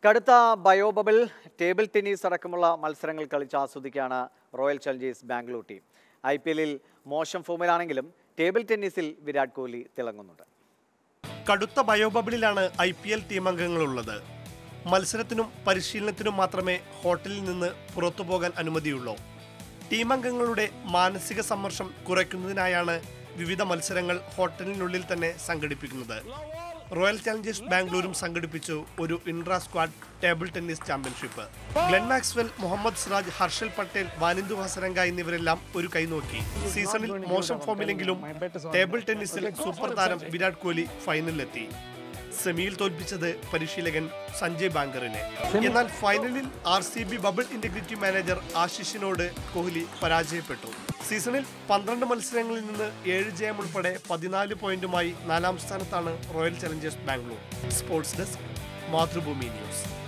കടുത്ത bio-bubble table tennis അടക്കമുള്ള മത്സരങ്ങൾ കളിച്ച് ആസ്വദിക്കുകയാണ് Royal Challengers Bangalore team I P എല്ലിൽ മോശം ഫോമിലാണെങ്കിലും ടേബിൾ ടെന്നീസിൽ വിരാട് കോഹ്ലി തിളങ്ങുന്നുണ്ട് കടുത്ത ബയോബബിളിലാണ് ഐ പി എൽ ടീം അംഗങ്ങളുള്ളത് മത്സരത്തിനും പരിശീലനത്തിനും മാത്രമേ ഹോട്ടലിൽ നിന്ന് പുറത്തു പോകാൻ അനുമതിയുള്ളൂ ടീം അംഗങ്ങളുടെ മാനസിക സമ്മർദ്ദം കുറയ്ക്കുന്നതിനായാണ് വിവിധ മത്സരങ്ങൾ ഹോട്ടലിനുള്ളിൽ തന്നെ സംഘടിപ്പിക്കുന്നത് റോയൽ ചലഞ്ചേഴ്സ് ബാംഗ്ലൂരും സംഘടിപ്പിച്ചു ഒരു intra squad table tennis championship Glenn Maxwell Mohammed Siraj Harshal Patel Wanindu Hasaranga എന്നിവരെല്ലാം ഒരു കൈനോക്കി സീസണിൽ മോശം ഫോമിലെങ്കിലും ടേബിൾ ടെന്നീസിൽ സൂപ്പർ താരം വിരാട് കോഹ്ലി ഫൈനലിലെത്തി സെമിയിൽ തോൽപ്പിച്ചത് പരിശീലകൻ സഞ്ജയ് ബാങ്കറിനെ എന്നാൽ ഫൈനലിൽ R C B bubble integrity manager ആശിഷിനോട് കോഹ്ലി പരാജയപ്പെട്ടു സീസണിൽ പന്ത്രണ്ട് മത്സരങ്ങളിൽ നിന്ന് ഏഴ് ജയം ഉൾപ്പെടെ പതിനാല് പോയിന്റുമായി നാലാം സ്ഥാനത്താണ് Royal Challengers Bangalore sports desk Mathrubhumi news